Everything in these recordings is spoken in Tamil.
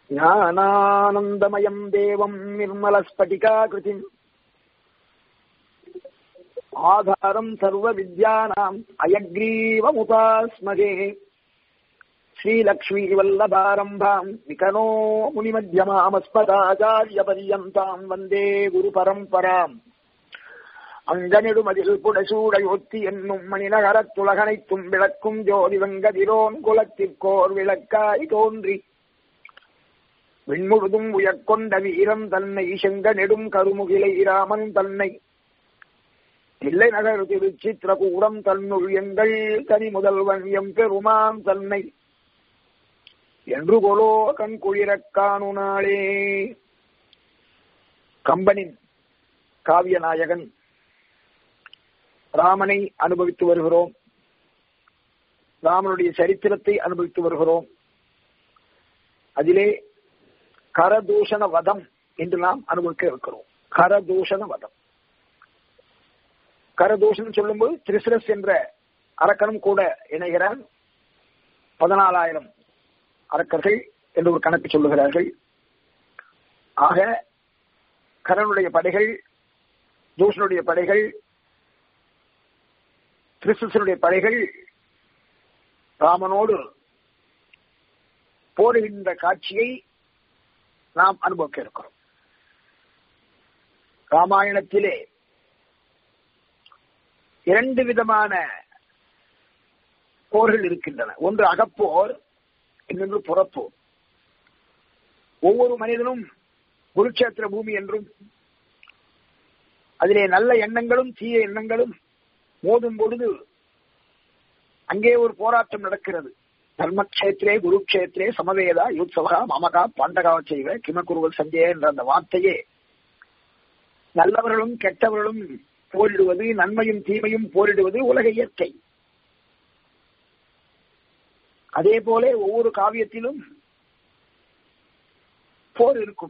ज्ञानानन्दमयम् देवम् निर्मलस्फटिकाकृतिम् आधारम् सर्वविद्यानाम् अयग्रीवमुपास्महे श्रीलक्ष्मीवल्लभारम्भाम् विकनो मुनिमध्यमामस्मदाचार्यपर्यन्ताम् वन्दे गुरुपरम्पराम् அங்கனிடுமதில் புடசூடையொத்தி என்னும் மணிநகரத்துலகனைத்தும் விளக்கும் ஜோதி வெங்கதிரோன் குலத்திற்கோர் விளக்காய் தோன்றி விண்முழுதும் உயர்கொண்ட வீரம் தன்னை செங்க நெடும் கருமுகிலை ராமன் தன்னை தில்லை நகர் திருச்சித்திரகூடம் தன்னுள் எங்கள் தனி முதல்வன் எம் பெருமான் தன்னை என்று கொலோ கண் குளிரக் காணு நாளே கம்பனின் காவிய நாயகன் ராமனை அனுபவித்து வருகிறோம் ராமனுடைய சரித்திரத்தை அனுபவித்து வருகிறோம் அதிலே கரதூஷண வதம் என்று நாம் அனுபவிக்க இருக்கிறோம் கரதூஷண வதம் கரதூஷணம் சொல்லும்போது திரிசிரஸ் என்ற அரக்கனும் கூட இணைகிறான் பதினாலாயிரம் அரக்கர்கள் என்று ஒரு கணக்கு சொல்லுகிறார்கள் ஆக கரனுடைய படைகள் தூஷனுடைய படைகள் கிறிஸ்துவனுடைய படைகள் ராமனோடு போடுகின்ற காட்சியை நாம் அனுபவிக்க இருக்கிறோம் ராமாயணத்திலே இரண்டு விதமான போர்கள் இருக்கின்றன ஒன்று அகப்போர் இன்னொன்று புறப்போர் ஒவ்வொரு மனிதனும் குருட்சேத்திர பூமி என்றும் அதிலே நல்ல எண்ணங்களும் தீய எண்ணங்களும் மோதும் பொழுது அங்கே ஒரு போராட்டம் நடக்கிறது தர்மக்ஷேத்திரே குருக்ஷேத்திரே சமவேதா யூத்சவகா மமகா பாண்டகா செய்வ கிமக்குருவல் சஞ்சய என்ற அந்த வார்த்தையே நல்லவர்களும் கெட்டவர்களும் போரிடுவது நன்மையும் தீமையும் போரிடுவது உலக இயற்கை அதே போல ஒவ்வொரு காவியத்திலும் போர் இருக்கும்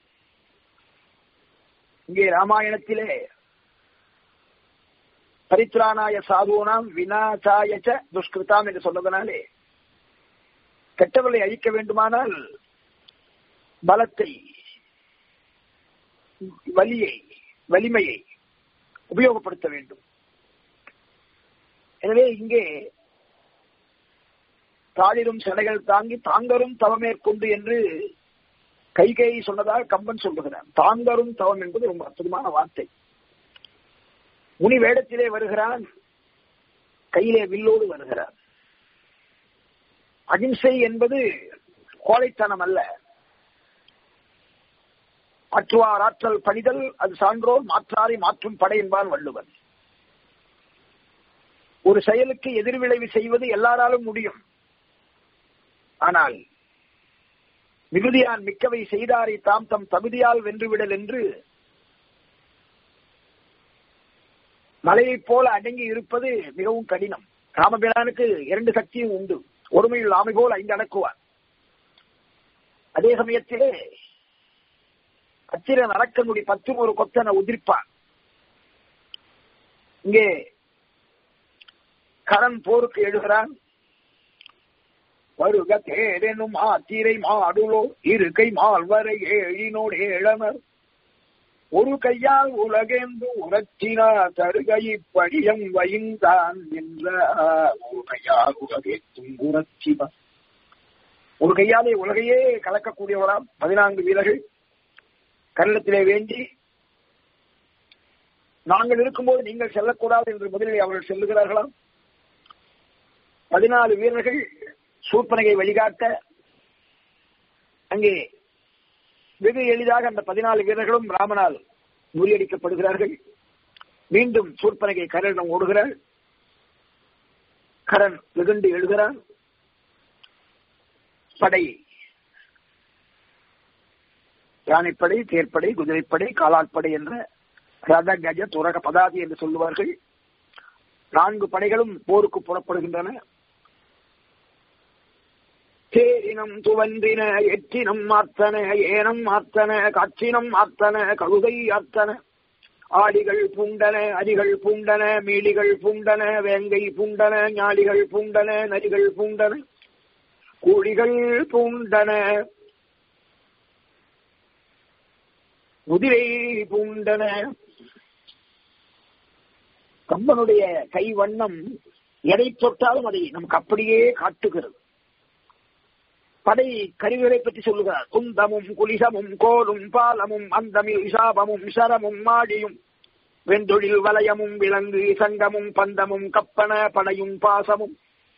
இங்கே ராமாயணத்திலே பரித்ராணாய சாதுனாம் வினாசாயச்ச துஷ்கிருதாம் என்று சொன்னதனாலே கெட்டவர்களை அழிக்க வேண்டுமானால் பலத்தை வலியை வலிமையை உபயோகப்படுத்த வேண்டும் எனவே இங்கே தாளிரும் சிலைகள் தாங்கி தாங்கரும் தவமேற்கொண்டு என்று கைகை சொன்னதால் கம்பன் சொல்லுகிறான் தாங்கரும் தவம் என்பது ரொம்ப அற்புதமான வார்த்தை முனி வேடத்திலே வருகிறான் கையிலே வில்லோடு வருகிறான் அகிம்சை என்பது கோழைத்தனம் அல்ல ஆற்றுவார் ஆற்றல் பணிதல் அது சான்றோர் மாற்றாரை மாற்றும் படை என்பார் வள்ளுவன் ஒரு செயலுக்கு எதிர்விளைவு செய்வது எல்லாராலும் முடியும் ஆனால் மிகுதியான் மிக்கவை செய்தாரை தாம் தம் தகுதியால் வென்றுவிடல் என்று மலையைப் போல அடங்கி இருப்பது மிகவும் கடினம் ராமபிரானுக்கு இரண்டு சக்தியும் உண்டு ஒருமையில் ஆமை போல் ஐந்து அடக்குவார் அதே சமயத்திலே அச்சிரன் அரக்கனுடைய பத்தும் ஒரு கொத்தனை உதிர்ப்பான் இங்கே கரண் போருக்கு எழுகிறான் வருக தேரெனும் ஆத்திரை மாடுலோ இருக்கை மால்வரை ஏழினோடு ஏழனர் ஒரு கையால் உலகென்று உரத்தினார் தருகை படியம் வைந்தான் என்ற ஒரு கையால் உலகேற்றும் உரச்சிவ ஒரு கையாலே உலகையே கலக்கக்கூடியவராம் பதினான்கு வீரர்கள் கன்னத்திலே வேண்டி நாங்கள் இருக்கும்போது நீங்கள் செல்லக்கூடாது என்று முதலில் அவர்கள் செல்லுகிறார்களாம் பதினாலு வீரர்கள் சூர்பனகை வழிகாட்ட அங்கே வெகு எளிதாக அந்த பதினாலு வீரர்களும் ராமனால் முறியடிக்கப்படுகிறார்கள் மீண்டும் சூர்பனகை கரனிடம் ஓடுகிறார் கரண் வெகுண்டு எழுகிறான் படை யானைப்படை தேர்ப்படை குதிரைப்படை காலாட்படை என்ற ரத கஜ துரக பதாதி என்று சொல்லுவார்கள் நான்கு படைகளும் போருக்கு புறப்படுகின்றன தேரினம் துவன்றின எற்றினம் மாத்தன ஏனம் மாத்தன காற்றினம் மாத்தன கழுதை ஆத்தன ஆடிகள் பூண்டன அரிகள் பூண்டன மீளிகள் பூண்டன வேங்கை பூண்டன ஞாளிகள் பூண்டன நரிகள் பூண்டன கூலிகள் பூண்டன முதிரை பூண்டன கம்பனுடைய கை வண்ணம் எதை தொட்டாலும் அதை நமக்கு அப்படியே காட்டுகிறது படை கருவிகளை பற்றி சொல்லுகிறார் குந்தமும் குலிசமும் கோலும் பாலமும் அந்தமில் இசாபமும் சரமும் மாடியும் வெந்தொழில் வலயமும் விலங்கு சங்கமும் பந்தமும் கப்பன படையும் பாசமும்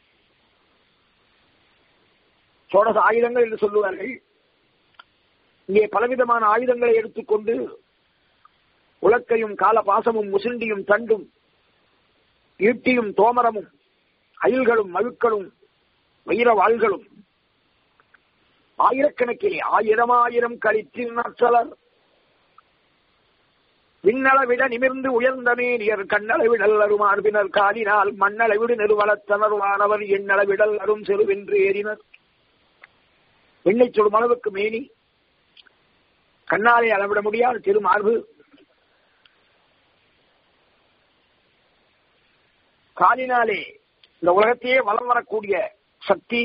சோழச ஆயுதங்கள் என்று சொல்லுவார்கள் இங்கே பலவிதமான ஆயுதங்களை எடுத்துக்கொண்டு உலக்கையும் கால பாசமும் முசுண்டியும் தண்டும் ஈட்டியும் தோமரமும் அயில்களும் மழுக்களும் வைர வாள்களும் ஆயிரக்கணக்கிலே ஆயிரம் ஆயிரம் கழித்தில் நற்றலர் விண்ணளவிட நிமிர்ந்து உயர்ந்த மேனியர் கண்ணளவிடல் அரும் ஆர்பினர் காலினால் மண்ணளவிடு நெருவலத்தனருவானவர் எண்ணளவிடல் அரும் செருவென்று ஏறினர் வெண்ணை சொல்லும் அளவுக்கு மேனி கண்ணாலே அளவிட முடியாத திருமார்பு காலினாலே இந்த உலகத்தையே வலம் வரக்கூடிய சக்தி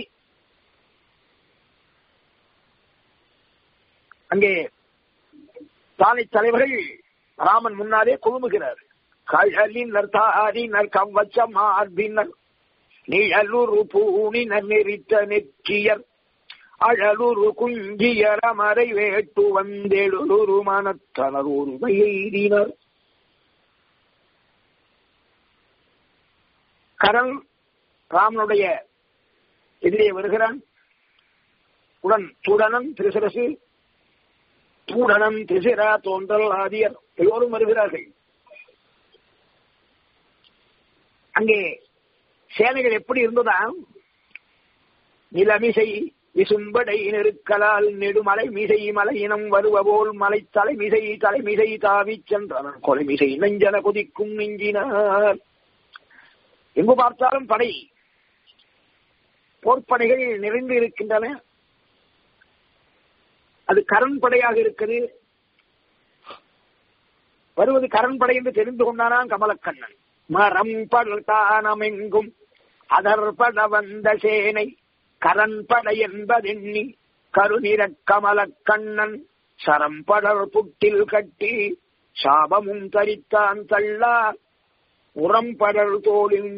அங்கே தானை தலைவர்கள் ராமன் முன்னாலே குழுமுகிறார் கழலினர் தாரினர் கவ்வச்சமார்பினர் நிழலுரு பூணினர் நெறித்த நெற்றியர் அழலுரு குஞ்சியர் அமரை வேட்டு வந்தெழுரு மனத்தனர் உரிமையெய்தினர் கரல் ராமனுடைய எதிரே வருகிறான் உடன் சூடனன் திருசரசு தூடனம் திசிரா தோன்றல் ஆதியர் எல்லோரும் வருகிறார்கள் அங்கே சேனைகள் எப்படி இருந்ததா நிலமிசை விசும்படை நெருக்கலால் நெடுமலை மிசை மலையினம் வருவ போல் மலை தலைமிசை தலைமிசை தாவிச் சென்றனர் கொலைமிசை நெஞ்சன குதிக்கும் நெஞ்சினார் எங்கு பார்த்தாலும் படை போர்ப்படைகள் நிறைந்து இருக்கின்றன அது கரண் படையாக இருக்குது வருவது கரண் படை என்று தெரிந்து கொண்டானான் கமலக்கண்ணன் மரம் படத்தானமெங்கும் அதற்பட வந்த சேனை கரண் படை என்பதெண்ணி கருநிற கமலக்கண்ணன் சரம்படர் புட்டில் கட்டி சாபமும் தரித்தான் தள்ளா உரம்படர் தோளில்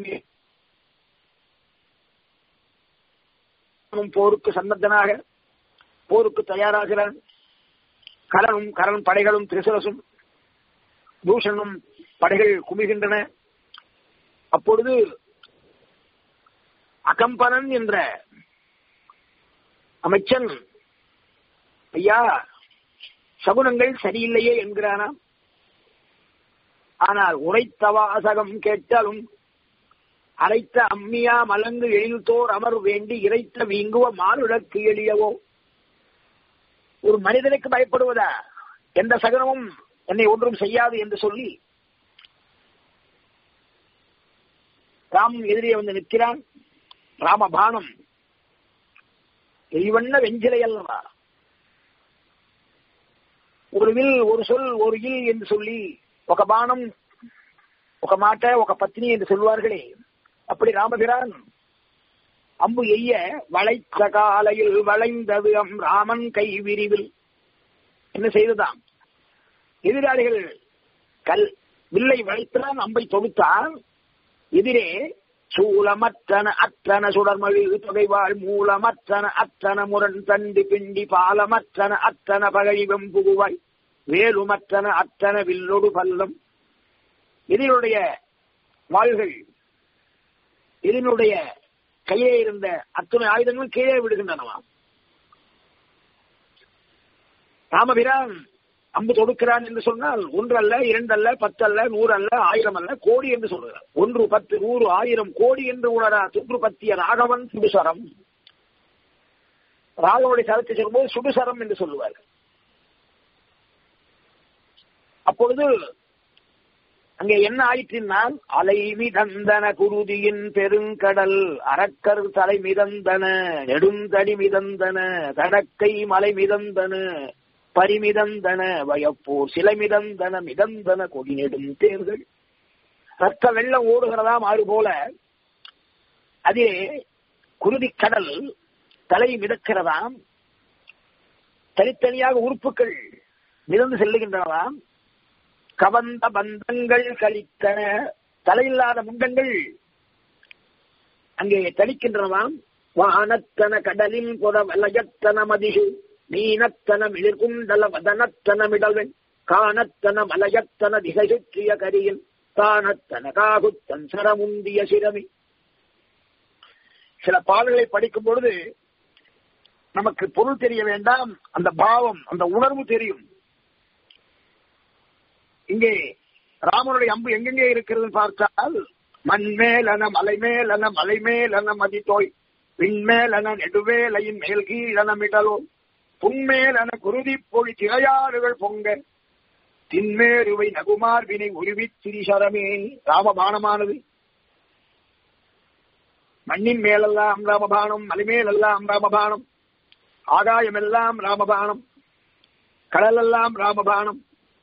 போருக்கு சன்னத்தனாக போருக்கு தயாராகிறான் கரனும் கரண் படைகளும் திரிசரசும் பூஷணும் படைகள் குமிகின்றன அப்பொழுது அகம்பனன் என்ற அமைச்சன் ஐயா சகுனங்கள் சரியில்லையே என்கிறானா ஆனால் உரைத்த வாசகம் கேட்டாலும் அரைத்த அம்மியா மலங்கு எழில்தோர் அமர் வேண்டி இறைத்த வீங்குவ மானுடக்கு எளியவோ ஒரு மனிதனுக்கு பயப்படுவதா எந்த சகனமும் என்னை ஒன்றும் செய்யாது என்று சொல்லி ராம் எதிரே வந்து நிற்கிறான் ராமபானம் எரிவண்ண வெஞ்சிலை அல்லவா ஒரு வில் ஒரு சொல் ஒரு இல் என்று சொல்லி ఒక బాణం ఒక మాట ఒక పత్ని என்று சொல்வார்களே அப்படி ராமபிரான் அம்பு எய்ய வளைத்த காலையில் வளைந்தது அம் ராமன் கை விரிவில் என்ன செய்ததாம் எதிராளிகள் கல் வில்லை வளைத்தான் அம்பை தொகுத்தான் எதிரே சூலமற்றன அற்றன சுடர்மழி தொகைவாள் மூலமற்றன அற்றன முரண் தண்டு பிண்டி பாலமற்றன அற்றன பகழி வெம்புகுவாய் வேலுமற்றன அற்றன வில்லொடு பல்லம் இதனுடைய வாள்கள் இதனுடைய கையிலே இருந்த அத்தனை ஆயுதங்களும் கீழே விடுகின்றனவாம் ராமபிரான் அம்பு தொடுக்கிறான் என்று சொன்னால் ஒன்றல்ல இரண்டல்ல பத்தல்ல நூறு அல்ல ஆயிரம் அல்ல கோடி என்று சொல்கிறார் ஒன்று பத்து நூறு ஆயிரம் கோடி என்று உணரா துன்று பத்திய ராகவன் சுடுசரம் ராகவனுடைய சரத்தை சொல்லும்போது சுடுசரம் என்று சொல்லுவார் அப்பொழுது அங்கே என்ன ஆயிற்றினால் அலை மிதந்தன குருதியின் பெருங்கடல் அரக்கர் தலை மிதந்தன நெடுந்தடி மிதந்தன தடக்கை மலை மிதந்தன பரிமிதந்தன வயப்போர் சிலை மிதந்தன மிதந்தன கொடி நெடும் தேர்கள் ரத்த வெள்ளம் ஓடுகிறதாம் ஆறு போல அதிலே குருதி கடல் தலை மிதக்கிறதாம் தனித்தனியாக உறுப்புகள் மிதந்து செல்லுகின்றனவாம் கவந்த பந்தங்கள் கழித்தன தலையில்லாத முண்டங்கள் அங்கே தளிக்கின்றனவாம் வானத்தன கடலின் புற வலயத்தன மதிகு மீனத்தன மிளிர்குண்டல வதனத்தன மிடல்வன் காணத்தன மலயத்தன திசை சுற்றிய கரியில் தானத்தன காகுத்தன் சரமுந்திய சிரமி சில பாடல்களை படிக்கும் பொழுது நமக்கு பொருள் தெரிய வேண்டாம் அந்த பாவம் அந்த உணர்வு தெரியும் இங்கே ராமனுடைய அம்பு எங்கெங்கே இருக்கிறது பார்த்தால் மண்மேலன மலை மேலன மலை மேலன மதித்தோய் விண்மேலன நெடுவேலையின் மேல் கீழன மிடலோ புன்மேலன குருதி பொழி திரையாறுகள் பொங்க தின்மேருவை நகுமார்பினை உருவி திரிசரமே ராமபானமானது மண்ணின் மேலெல்லாம் ராமபானம் மலை மேலெல்லாம் ராமபானம் ஆகாயமெல்லாம் ராமபானம் கடலெல்லாம் ராமபானம்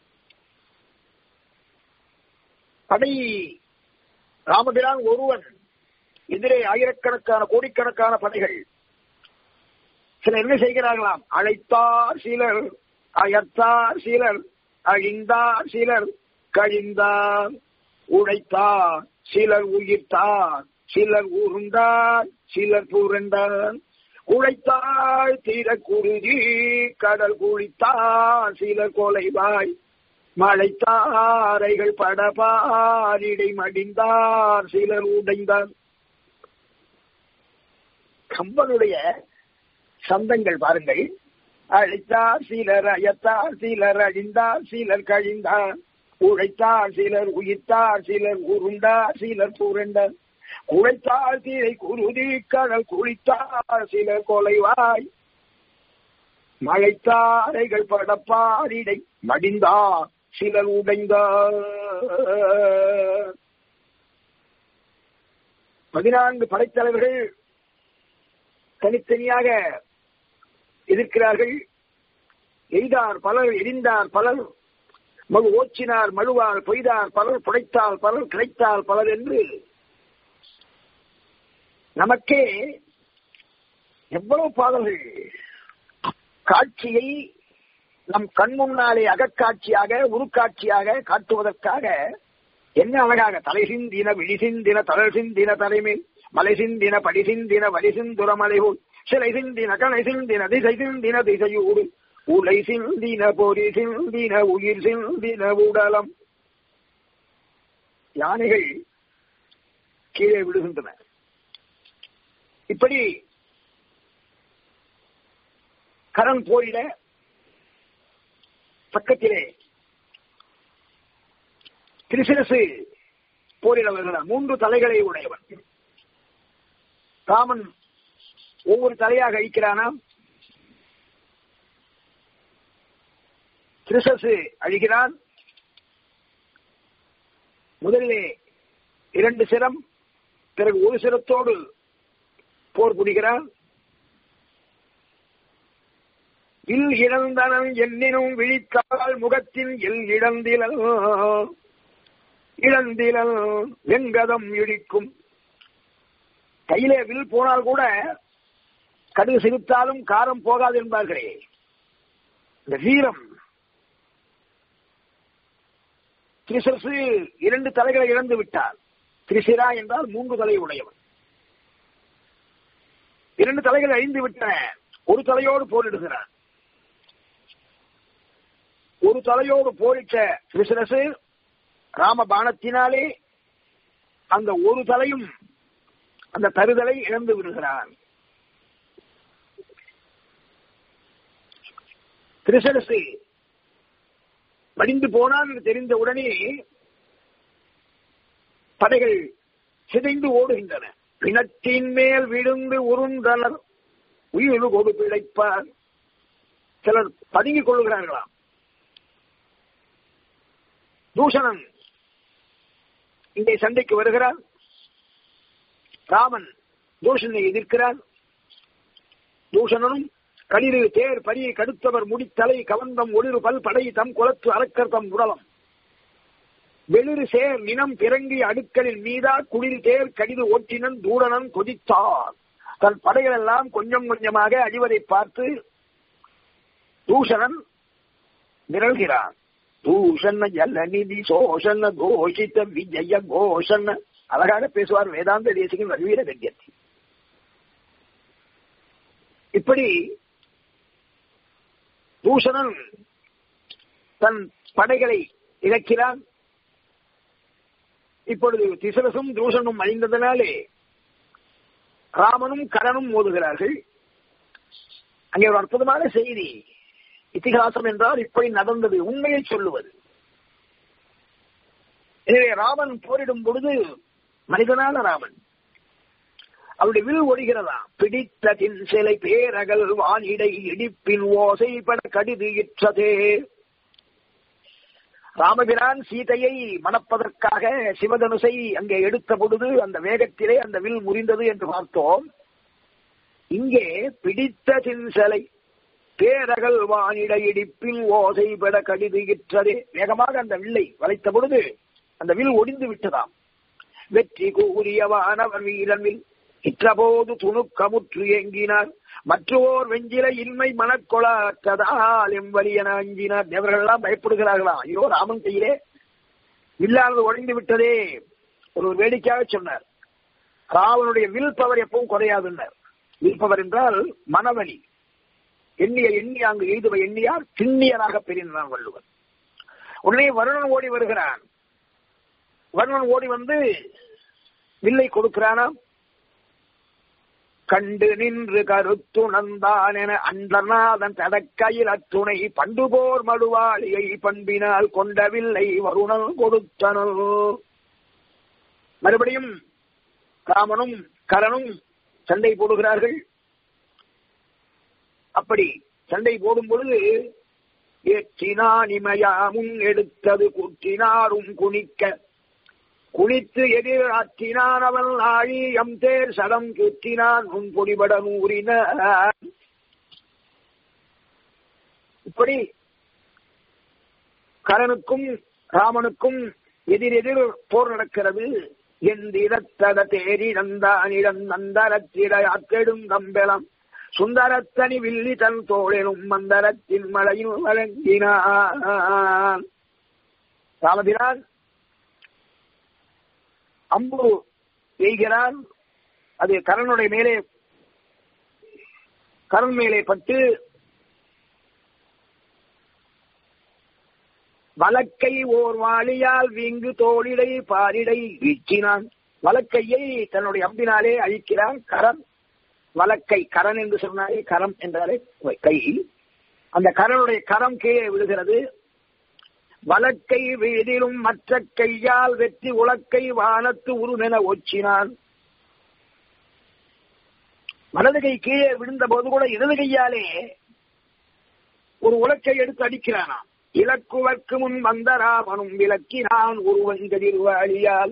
படை ராமபிரான் ஒருவன் எதிரே ஆயிரக்கணக்கான கோடிக்கணக்கான படைகள் சிலர் என்ன செய்கிறார்களாம் அழைத்தார் சிலர் அயர்த்தார் சிலர் அழிந்தார் சிலர் கழிந்தார் உழைத்தார் சிலர் உயிர்த்தார் சிலர் ஊர்ந்தார் சிலர் புரண்டார் உழைத்தாள் தீர குருதி கடல் குளித்தார் சிலர் கொலைவாய் மழைத்தாரைகள் படபாரிடை மடிந்தார் சிலர் உடைந்தார் கம்பனுடைய சந்தங்கள் பாருங்கள் அழைத்தார் சிலர் அயத்தார் சிலர் அழிந்தார் சிலர் கழிந்தார் உழைத்தார் சிலர் உயிர்த்தார் சிலர் உருண்டார் சிலர் புரண்டார் குழைத்தால் தீரை குருதி கடல் குளித்தார் சிலர் கொலைவாய் மழைத்தாரைகள் படப்பாரிடை மடிந்தார் சிலர் உடைந்தார் பதினான்கு படைத்தலைவர்கள் தனித்தனியாக எதிர்க்கிறார்கள் எய்தார் பலர் எரிந்தார் பலர் மழு ஓச்சினார் மழுவார் பொய்தார் பலர் புடைத்தால் பலர் கிடைத்தால் பலர் என்று நமக்கே எவ்வளவு பாடல்கள் காட்சியை நம் கண் முன்னாலே அகக்காட்சியாக உருக்காட்சியாக காட்டுவதற்காக என்ன அழகாக தலை சிந்தின விழி சிந்தின தளர் சிந்தின தலைமேல் மலை சிந்தின படி சிந்தின வலி சிந்துர மலைபோல் சிலை சிந்தின கலை சிந்தின திசை சிந்தின திசையூடு உலை சிந்தின பொறி சிந்தின உயிர் சிந்தின உடலம் யானைகள் கீழே விழுகின்றன இப்படி கரண் போரிட பக்கத்திலே திருசிரசு போரிட வருகிறார் மூன்று தலைகளை உடையவன் ராமன் ஒவ்வொரு தலையாக அழிக்கிறானாம் திருசசு அழிகிறான் முதலிலே இரண்டு சிரம் பிறகு ஒரு சிரத்தோடு போர் புரிகிறான் இல் இழந்தனன் என்னினும் விழித்தால் முகத்தின் எல் இழந்திலல் இழந்திலல் வெங்கதம் இடிக்கும் கையிலே வில் போனால் கூட கடுகு சிரித்தாலும் காரம் போகாது என்பார்களே இந்த வீரம் திரிசரசு இரண்டு தலைகளை இழந்து விட்டார் திரிசிரா என்றால் மூன்று தலை உடையவன் இரண்டு தலைகள் அழிந்து விட்டன ஒரு தலையோடு போரிடுகிறான் ஒரு தலையோடு போரிட்ட திரிசரசு ராம பானத்தினாலே அந்த ஒரு தலையும் அந்த தருதலை இழந்து விடுகிறான் திரிசரசு மடிந்து போனான் என்று தெரிந்த உடனே படைகள் சிதைந்து ஓடுகின்றன பிணத்தின் மேல் விழுந்து உருண்டனர் உயிர் கொடு பிழைப்பார் சிலர் பதுங்கிக் கொள்ளுகிறார்களாம் தூஷணன் இங்கே சண்டைக்கு வருகிறான் ராமன் தூஷனை எதிர்க்கிறான் தூஷணனும் களிறு தேர் பரிய கடுத்தவர் முடித்தலை கவந்தம் ஒளிரு பல் படை தம் குலத்து அரக்கர் தம் உடலம் வெளிறு சேர் நினம் பிறங்கி அடுக்களின் மீதா குளிர் தேர் கடிது ஓட்டினன் தூடனன் கொதித்தார் தன் படைகள் எல்லாம் கொஞ்சம் கொஞ்சமாக அழிவதை பார்த்து தூஷணன் விரல்கிறான் தூஷண ஜலநிதி சோஷண கோஷித விஜய கோஷண அழகாக பேசுவார் வேதாந்த தேசிகன் ரகுவீர கண்யத்தி இப்படி தூஷணன் தன் படைகளை இழக்கிறான் இப்பொழுது திசரசும் தூஷணும் அழிந்ததனாலே ராமனும் கரனும் மோதுகிறார்கள் அங்கே ஒரு அற்புதமான செய்தி இத்திகாசம் என்றால் இப்படி நடந்தது உண்மையை சொல்லுவது எனவே ராமன் போரிடும் பொழுது மனிதனான ராமன் அவருடைய வில் ஒழிகிறதா பிடித்த தின் சிலை பேரகல் வானிடை இடிப்பின் ஓசை பட கடிது இற்றதே ராமபிரான் சீதையை மணப்பதற்காக சிவதனுசை அங்கே எடுத்த பொழுது அந்த வேகத்திலே அந்த வில் முறிந்தது என்று பார்த்தோம் இங்கே பிடித்த சிலை பேரகல் வானிட இடிப்பில் ஓசை பெட கடிதுகிற்றதே வேகமாக அந்த வில்லை வளைத்த பொழுது அந்த வில் ஒடிந்து விட்டதாம் வெற்றி கூறியவானவர் வீரன் வில் இற்றபோது துணுக்கமுற்று ஏங்கினார் மற்றோர் வெஞ்சில இன்மை மனக்கொளாற்றதால் எம்பலியன அஞ்சினார் தேவர்கள் எல்லாம் பயப்படுகிறார்களாம் ஐயோ ராமன் கையிலே வில்லானது ஒழிந்து விட்டதே ஒரு வேடிக்கையாக சொன்னார் ராவனுடைய வில் பவர் எப்பவும் குறையாதுன்னார் வில் பவர் என்றால் மனவலி எண்ணிய எண்ணி அங்கு எய்துவ எண்ணியார் திண்ணியராக பெரியனான் வள்ளுவர் உடனே வருணன் ஓடி வருகிறான் வருணன் ஓடி வந்து வில்லை கொடுக்கிறானாம் கண்டு நின்று கருத்துணர்ந்தான் என அண்டர்நாதன் தடக்கையில் அத்துணை பண்டுபோர் மடுவாளியை பண்பினால் கொண்டவில்லை வருணன் கொடுத்தனோ மறுபடியும் ராமனும் கரனும் சண்டை போடுகிறார்கள் அப்படி சண்டை போடும் பொழுது ஏற்றினான் இமயாமும் எடுத்தது கூற்றினாரும் குனிக்க குளித்து எதிர் ஆற்றினான் அவன் ஆழி எம் தேர் சடம் சுற்றினான் உன் பொடிபட நூறின இப்படி கரனுக்கும் ராமனுக்கும் எதிரெதிர் போர் நடக்கிறது எந்திரத்தட தேரி நந்தானிடம் நந்தரத்திட அத்தெடும் கம்பெளம் சுந்தரத்தனி வில்லி தன் தோழனும் மந்தரத்தின் மலையில் வழங்கினான் ராமபிரான் அம்பு எய்கிறான் அது கரனுடைய மேலே கரண் மேலே பட்டு வலக்கை ஓர் வாளியால் வீங்கு தோளிடை பாரிடை வீச்சினான் வலக்கையை தன்னுடைய அம்பினாலே அழிக்கிறான் கரண் வலக்கை கரண் என்று சொன்னாலே கரம் என்றாலே கை அந்த கரனுடைய கரம் கீழே விழுகிறது வலக்கை வீதிலும் மற்ற கையால் வெற்றி உலக்கை வானத்து உருமென ஒச்சினான் வலது கை கீழே விழுந்த போது கூட இடது கையாலே ஒரு உலக்கை எடுத்து அடிக்கிறானாம் இலக்குவர்க்கு முன் வந்த ராமனும் விளக்கினான் ஒருவன் கதிர்வாளியால்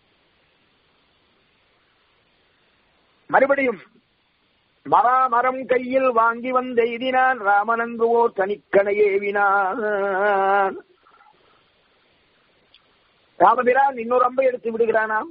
மறுபடியும் மராமரம் கையில் வாங்கி வந்தெய்தினான் ராமனந்து ஓர் தனிக்கணை ஏவினான் ராமபிரான் இன்னொரு அம்பை எடுத்து விடுகிறானாம்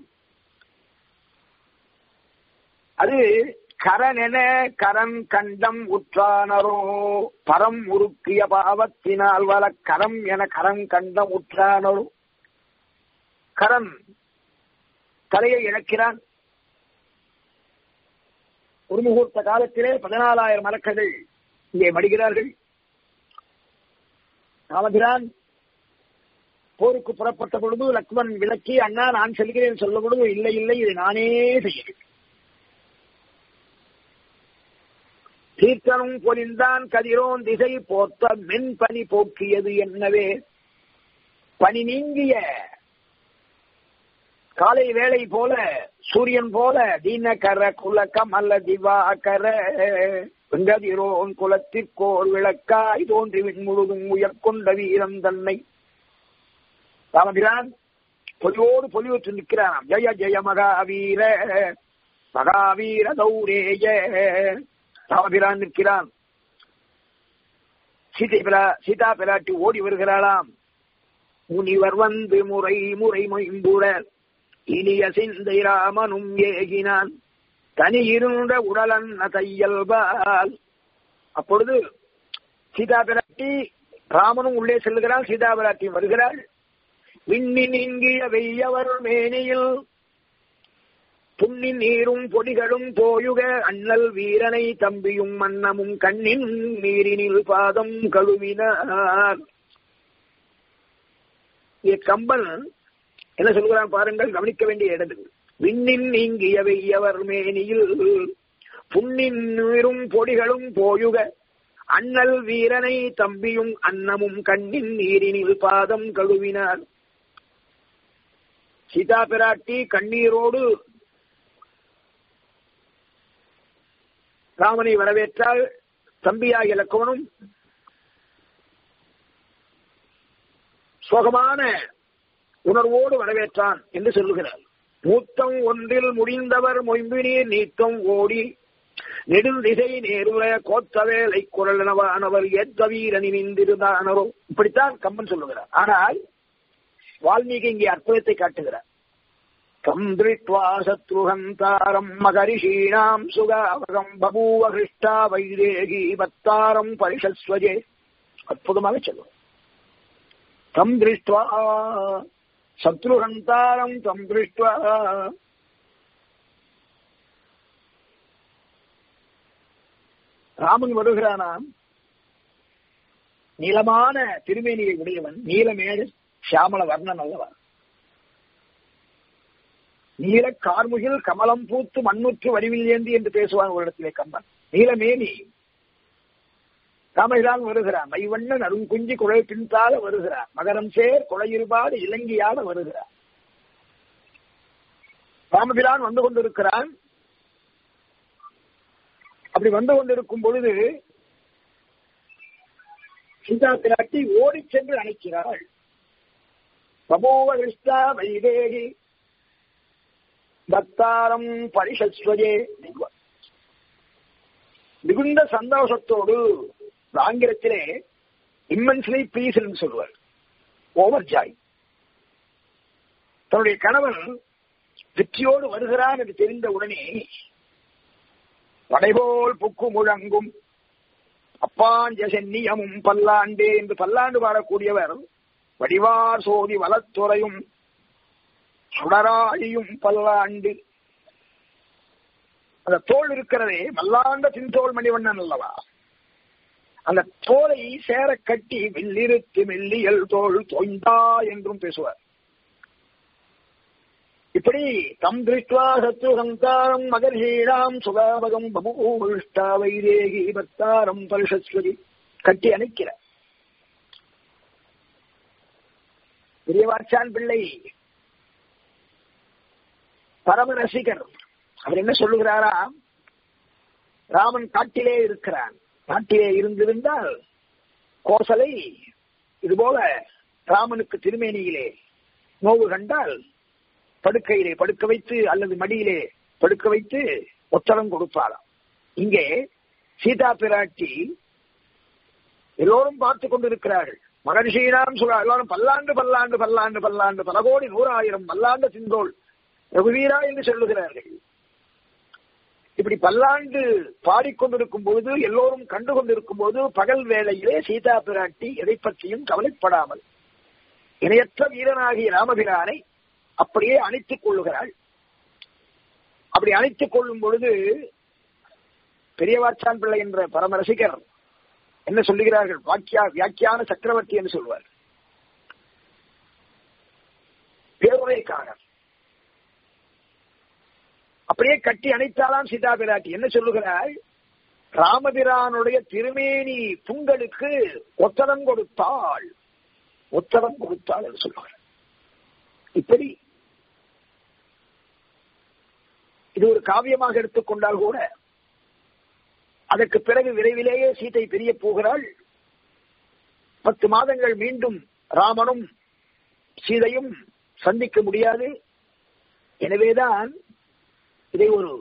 அது கரனென கரன் கண்டம் உற்றானரோ பரம் உருக்கிய பாவத்தினால் வல கரம் என கரம் கண்டம் உற்றானரோ கரன் தலையை இழக்கிறான் ஒரு முகூர்த்த காலத்திலே பதினாலாயிரம் மரக்கர்கள் இங்கே மடிகிறார்கள் ராமபிரான் போருக்கு புறப்பட்ட பொழுது லக்மன் விளக்கி அண்ணா நான் செல்கிறேன் சொல்ல பொழுது இல்லை இல்லை இது நானே செய்கிறேன் தீர்த்தனும் பொலிந்தான் கதிரோன் திசை போத்த மென் பனி போக்கியது என்னவே பனி நீங்கிய காலை வேளை போல சூரியன் போல தீனகர குலக்கம் அல்ல திவாகர வெங்கதிரோன் குலத்திற்கோர் விளக்காய் தோன்றி முழுதும் உயர்கொண்ட வீரம் தன்னை ராமபிரான் பொலிவோடு பொலிவுற்று நிற்கிறானாம் ஜெய ஜெய மகாவீர மகாவீர தௌரேய ராமபிரான் நிற்கிறான் சீதை பிரா சீதா பிராட்டி ஓடி வருகிறாளாம் முனிவர் வந்து முறை முறை மொயம்புற இனிய சிந்தை ராமனும் ஏகினான் தனி இருந்த உடலன் தையல்பால் அப்பொழுது சீதா பிராட்டி ராமனும் உள்ளே செல்லுகிறான் சீதாபிராட்டியும் வருகிறாள் விண்ணின் இங்கிய வெய்யவர் மேனியில் புண்ணின் நீரும் பொடிகளும் போயுக அண்ணல் வீரனை தம்பியும் மன்னமும் கண்ணின் நீரினில் பாதம் கழுவினார் இங்கே கம்பன் என்ன சொல்கிறான் பாருங்கள் கவனிக்க வேண்டிய இடத்தில் விண்ணின் நீங்கிய வெய்யவர் மேனியில் புண்ணின் நீரும் பொடிகளும் போயுக அண்ணல் வீரனை தம்பியும் அன்னமும் கண்ணின் நீரினில் பாதம் கழுவினார் சீதா பிராட்டி கண்ணீரோடு ராமனை வரவேற்றால் தம்பியாகிய லக்குவனும் சோகமான உணர்வோடு வரவேற்றான் என்று சொல்லுகிறார் மூத்தம் ஒன்றில் முடிந்தவர் மொயம்பினீர் நீத்தம் ஓடி நெடுல் திசை நேருல கோத்தவேலை குரலனவானவர் ஏத்த வீரனி நின்றிருந்தானரோ இப்படித்தான் கம்பன் சொல்லுகிறார் ஆனால் வால்மீகி இங்கே அற்புதத்தை காட்டுகிறார் கம் திருஷ்டுவா சத்ருஹந்தாரம் மகரிஷீணாம் சுகாவகம் பபூவ ஹிருஷ்டா வைதேகி பத்தாரம் பரிஷஸ்வஜே அற்புதமாக சொல்லுவார் தம் திருஷ்டுவா சத்ருஹந்தாரம் தம் திருஷ்டுவா ராமன் வருகிறானாம் நீளமான திருமேனியை உடையவன் நீலமேடு சியாமல வர்ணன் அல்லவா நீல கார்முகில் கமலம் பூத்து மண்ணுற்று வடிவில் ஏந்தி என்று பேசுவான் ஒரு இடத்திலே கம்பன் நீலமேனி ராமகிரான் வருகிறான் மைவண்ணன் அருங்குஞ்சி குழை பின்தால வருகிறான் மகரம் சேர் குழையிருபாடு இலங்கியாட வருகிறான் ராமபிரான் வந்து கொண்டிருக்கிறான் அப்படி வந்து கொண்டிருக்கும் பொழுது சீதா பிராட்டி ஓடி சென்று அணைக்கிறாள் பபோவ கிருஷ்ணா வைதேகி பக்தாரம் பரிசஸ்வஜே மிகுந்த சந்தோஷத்தோடு ஆங்கிலத்திலே இம்மன்ஸ்லி பீஸ் என்று சொல்வார் ஓவர் ஜாய் தன்னுடைய கணவன் வெற்றியோடு வருகிறான் என்று தெரிந்த உடனே படைபோல் புக்கு முழங்கும் அப்பாஞ்ச சென்னியமும் பல்லாண்டே என்று பல்லாண்டு பாடக்கூடியவர் வடிவார் சோதி வலத்துறையும் சுடராழியும் பல்லாண்டு அந்த தோல் இருக்கிறதே மல்லாண்ட தின்தோல் மணிவண்ணன் அல்லவா அந்த தோலை சேர கட்டி வெள்ளிருத்து மெல்லியல் தோல் தொய்ந்தா என்றும் பேசுவார் இப்படி தம் திருஷ்டுவா சத்ரு சந்தாரம் மகர்ஷீடாம் சுகாபகம் பபூஷ்டா வைதேகி பத்தாரம் பரிஷஸ்வதி கட்டி அணைக்கிற பெரியவாச்சான் பிள்ளை பரம ரசிகர் அவர் என்ன சொல்லுகிறாரா ராமன் காட்டிலே இருக்கிறான் காட்டிலே இருந்திருந்தால் கோசலை இதுபோல ராமனுக்கு திருமேனியிலே நோவு கண்டால் படுக்கையிலே படுக்க வைத்து அல்லது மடியிலே படுக்க வைத்து ஒத்தடம் கொடுப்பாராம் இங்கே சீதா பிராட்டி எல்லோரும் பார்த்து கொண்டிருக்கிறார்கள் மகர்ஷியினாம் சொல்ல எல்லாரும் பல்லாண்டு பல்லாண்டு பல்லாண்டு பல்லாண்டு பல கோடி நூறாயிரம் பல்லாண்டு சிந்தோள் ரகுவீரா என்று சொல்லுகிறார்கள் இப்படி பல்லாண்டு பாடிக்கொண்டிருக்கும் பொழுது எல்லோரும் கண்டு கொண்டிருக்கும் போது பகல் வேளையிலே சீதா பிராட்டி எதை பற்றியும் கவலைப்படாமல் இணையற்ற வீரனாகிய ராமபிரானை அப்படியே அணைத்துக் கொள்ளுகிறாள் அப்படி அணைத்துக் கொள்ளும் பொழுது பெரியவாச்சான் பிள்ளை என்ற பரமரசிகர் என்ன சொல்லுகிறார்கள் வாக்கியா வியாக்கியான சக்கரவர்த்தி என்று சொல்வார் பேருரைக்காரர் அப்படியே கட்டி அணைத்தாலாம் சீதா பிராட்டி என்ன சொல்லுகிறாள் ராமபிரானுடைய திருமேனி புங்களுக்கு ஒத்தடம் கொடுத்தாள் ஒத்தடம் கொடுத்தாள் என்று சொல்லுகிறார் இப்படி இது ஒரு காவியமாக எடுத்துக்கொண்டால் கூட அதற்கு பிறகு விரைவிலேயே சீதை பிரிய போகிறாள் பத்து மாதங்கள் மீண்டும் ராமனும் சீதையும் சந்திக்க முடியாது எனவேதான் இதை ஒரு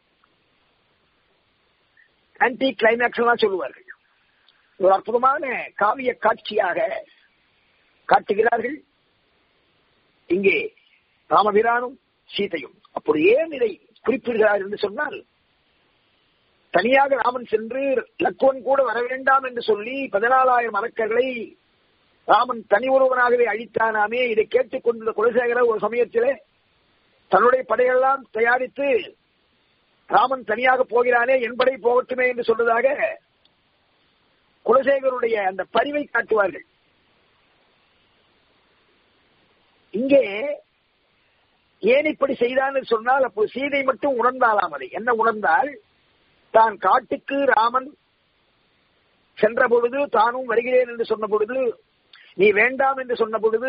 ஆன்டி கிளைமேக்ஸ் எல்லாம் சொல்லுவார்கள் ஒரு அற்புதமான காவிய காட்சியாக காட்டுகிறார்கள் இங்கே ராமபிரானும் சீதையும் அப்படி ஏன் இதை குறிப்பிடுகிறார் என்று சொன்னால் தனியாக ராமன் சென்று லக்குவன் கூட வர வேண்டாம் என்று சொல்லி பதினாலாயிரம் அரக்கர்களை ராமன் தனி ஒருவனாகவே அழித்தானாமே இதை கேட்டுக் கொண்டிருந்த குலசேகரர் ஒரு சமயத்திலே தன்னுடைய படையெல்லாம் தயாரித்து ராமன் தனியாக போகிறானே என் படை போகட்டுமே என்று சொல்வதாக குலசேகருடைய அந்த பரிவை காட்டுவார்கள் இங்கே ஏன் இப்படி செய்தான் சொன்னால் அப்போ சீதை மட்டும் உணர்ந்தாலாம் அதை என்ன உணர்ந்தால் தான் காட்டுக்கு ராமன் சென்ற பொழுது தானும் வருகிறேன் என்று சொன்ன பொழுது நீ வேண்டாம் என்று சொன்ன பொழுது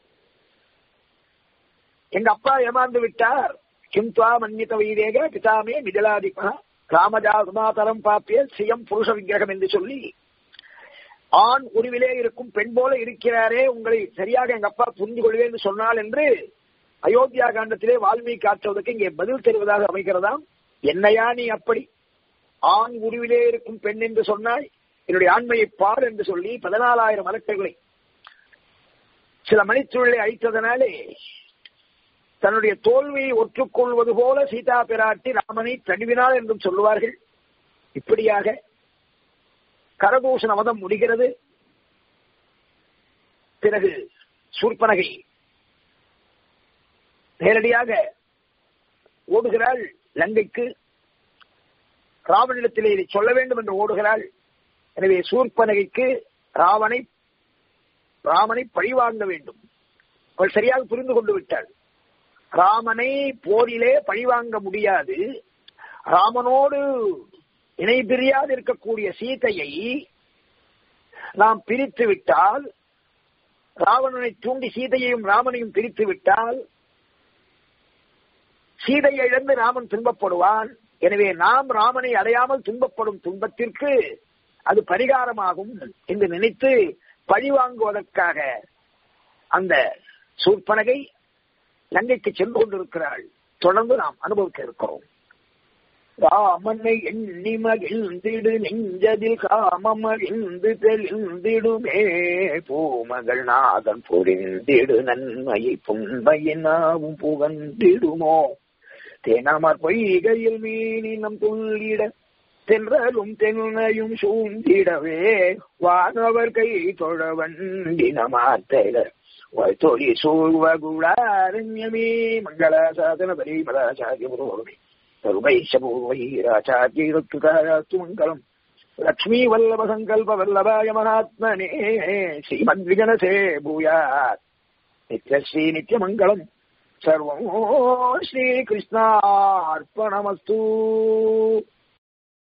எங்க அப்பா ஏமாந்து விட்டார் கிம்துவா மன்னித வைரேக பிதாமே மிதலாதிபா ராமஜா சுமாதரம் பாப்பிய சியம் புருஷ விக்கிரகம் என்று சொல்லி ஆண் உருவிலே இருக்கும் பெண் போல இருக்கிறாரே உங்களை சரியாக எங்க அப்பா புரிந்து கொள்வேன் என்று சொன்னால் என்று அயோத்தியா காண்டத்திலே வால்மீகி காட்டுவதற்கு இங்கே பதில் தருவதாக அமைக்கிறதாம் என்னையா நீ அப்படி ஆண் உருவிலே இருக்கும் பெண் என்று சொன்னாய் என்னுடைய ஆண்மையை பார் என்று சொல்லி பதினாலாயிரம் மலக்குகளை சில மணிச்சூழலை அழித்ததனாலே தன்னுடைய தோல்வியை ஒற்றுக்கொள்வது போல சீதா பிராட்டி ராமனை தழுவினாள் என்றும் சொல்லுவார்கள் இப்படியாக கரதூஷண மதம் முடிகிறது பிறகு சூர்பனகை நேரடியாக ஓடுகிறாள் லங்கைக்கு ராவணிடத்திலே இதை சொல்ல வேண்டும் என்று ஓடுகிறாள் எனவே சூர்பனகைக்கு ராவனை ராமனை பழிவாங்க வேண்டும் அவள் சரியாக புரிந்து கொண்டு விட்டாள் ராமனை போரிலே பழிவாங்க முடியாது ராமனோடு இணை பிரியாது இருக்கக்கூடிய சீதையை நாம் பிரித்து விட்டால் ராவணனை தூண்டி சீதையையும் ராமனையும் பிரித்து விட்டால் சீதையை இழந்து ராமன் துன்பப்படுவான் எனவே நாம் ராமனை அடையாமல் துன்பப்படும் துன்பத்திற்கு அது பரிகாரமாகும் என்று நினைத்து பழிவாங்குவதற்காக அந்த சூர்பனகை லங்கைக்கு சென்று கொண்டிருக்கிறாள் தொடர்ந்து நாம் அனுபவிக்க இருக்கிறோம் ராமனை எண்ணி மகிழ்ந்திடு நெஞ்சதில் காமமகிழ்ந்து தெளிந்திடுமே பூமகள் நாதன் புரிந்திடு நன்மையை புண்மையினாவும் புகந்திடுமோ தேனமர் பொய்கையில் மீனினம் துள்ளிட தென்றலும் தென்னையும் சூழ்ந்திடவே வானவர் கை தொழ வண்டின மாத்தல தொழி சூழ்வகுளாரண்யமே மங்கள சாதன பரி பராச்சாரிய புரோகமே சர்வைஷபூர்வைராச்சாரியத்து மங்களம் லக்ஷ்மீ வல்லப சங்கல்ப வல்லபாய மகாத்மனே ஸ்ரீமத்விகணசே பூயாத் நித்யஸ்ரீ நித்யமங்கலம் சர்வம் ஸ்ரீகிருஷ்ணார்ப்பணமஸ்து